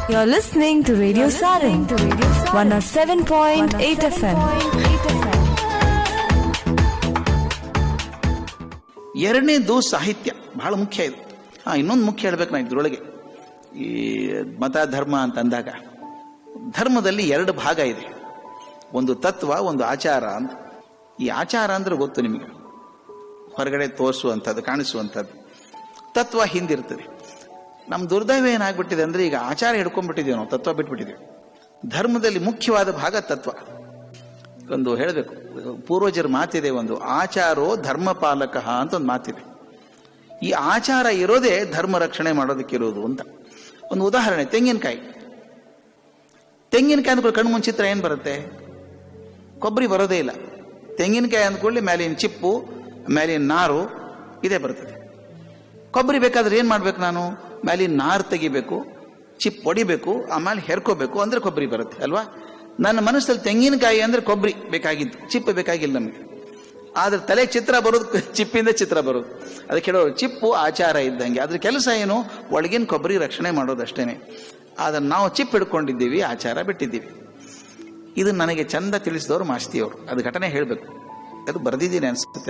You're listening to Radio Sarin, 107.8 FM. ಎರಡನೇದು ಸಾಹಿತ್ಯ ಬಹಳ ಮುಖ್ಯ ಇದು ಹಾ ಇನ್ನೊಂದು ಮುಖ್ಯ ಹೇಳ್ಬೇಕು ನಾನು ಇದ್ರೊಳಗೆ ಈ ಮತ ಧರ್ಮ ಅಂತ ಅಂದಾಗ ಧರ್ಮದಲ್ಲಿ ಎರಡು ಭಾಗ ಇದೆ ಒಂದು ತತ್ವ ಒಂದು ಆಚಾರ ಅಂತ ಈ ಆಚಾರ ಅಂದ್ರೆ ಗೊತ್ತು ನಿಮಗೆ ಹೊರಗಡೆ ತೋರಿಸುವಂಥದ್ದು ಕಾಣಿಸುವಂಥದ್ದು ತತ್ವ ಹಿಂದಿರ್ತದೆ ನಮ್ಮ ದುರ್ದೈವ ಏನಾಗ್ಬಿಟ್ಟಿದೆ ಅಂದ್ರೆ ಈಗ ಆಚಾರ ಹಿಡ್ಕೊಂಡ್ಬಿಟ್ಟಿದ್ದೇವೆ ನಾವು ತತ್ವ ಬಿಟ್ಬಿಟ್ಟಿದ್ದೇವೆ ಧರ್ಮದಲ್ಲಿ ಮುಖ್ಯವಾದ ಭಾಗ ತತ್ವ ಒಂದು ಹೇಳಬೇಕು ಪೂರ್ವಜರ ಮಾತಿದೆ ಒಂದು ಆಚಾರೋ ಧರ್ಮ ಪಾಲಕ ಅಂತ ಒಂದು ಮಾತಿದೆ ಈ ಆಚಾರ ಇರೋದೇ ಧರ್ಮ ರಕ್ಷಣೆ ಮಾಡೋದಕ್ಕಿರೋದು ಅಂತ ಒಂದು ಉದಾಹರಣೆ ತೆಂಗಿನಕಾಯಿ ತೆಂಗಿನಕಾಯಿ ಅಂದ್ಕೊಳ್ಳಿ ಕಣ್ಣು ಮುಂಚಿತ್ರ ಏನು ಬರುತ್ತೆ ಕೊಬ್ಬರಿ ಬರೋದೇ ಇಲ್ಲ ತೆಂಗಿನಕಾಯಿ ಅಂದ್ಕೊಳ್ಳಿ ಮೇಲಿನ ಚಿಪ್ಪು ಮೇಲಿನ ನಾರು ಇದೇ ಬರ್ತದೆ ಕೊಬ್ಬರಿ ಬೇಕಾದ್ರೆ ಏನು ಮಾಡ್ಬೇಕು ನಾನು ಮೇಲಿನ ನಾರು ತೆಗಿಬೇಕು ಚಿಪ್ ಹೊಡಿಬೇಕು ಆಮೇಲೆ ಹೆರ್ಕೋಬೇಕು ಅಂದ್ರೆ ಕೊಬ್ಬರಿ ಬರುತ್ತೆ ಅಲ್ವಾ ನನ್ನ ಮನಸ್ಸಲ್ಲಿ ತೆಂಗಿನಕಾಯಿ ಅಂದ್ರೆ ಕೊಬ್ಬರಿ ಬೇಕಾಗಿತ್ತು ಚಿಪ್ಪು ಬೇಕಾಗಿಲ್ಲ ನಮಗೆ ಆದ್ರೆ ತಲೆ ಚಿತ್ರ ಬರೋದು ಚಿಪ್ಪಿಂದ ಚಿತ್ರ ಬರೋದು ಅದಕ್ಕೆ ಹೇಳೋ ಚಿಪ್ಪು ಆಚಾರ ಇದ್ದಂಗೆ ಅದ್ರ ಕೆಲಸ ಏನು ಒಳಗಿನ ಕೊಬ್ಬರಿ ರಕ್ಷಣೆ ಮಾಡೋದಷ್ಟೇನೆ ಆದ್ರೆ ನಾವು ಚಿಪ್ ಹಿಡ್ಕೊಂಡಿದ್ದೀವಿ ಆಚಾರ ಬಿಟ್ಟಿದ್ದೀವಿ ಇದು ನನಗೆ ಚಂದ ತಿಳಿಸಿದವರು ಮಾಸ್ತಿಯವರು ಅದು ಘಟನೆ ಹೇಳಬೇಕು ಅದು ಬರೆದಿದ್ದೀನಿ ಅನ್ಸುತ್ತೆ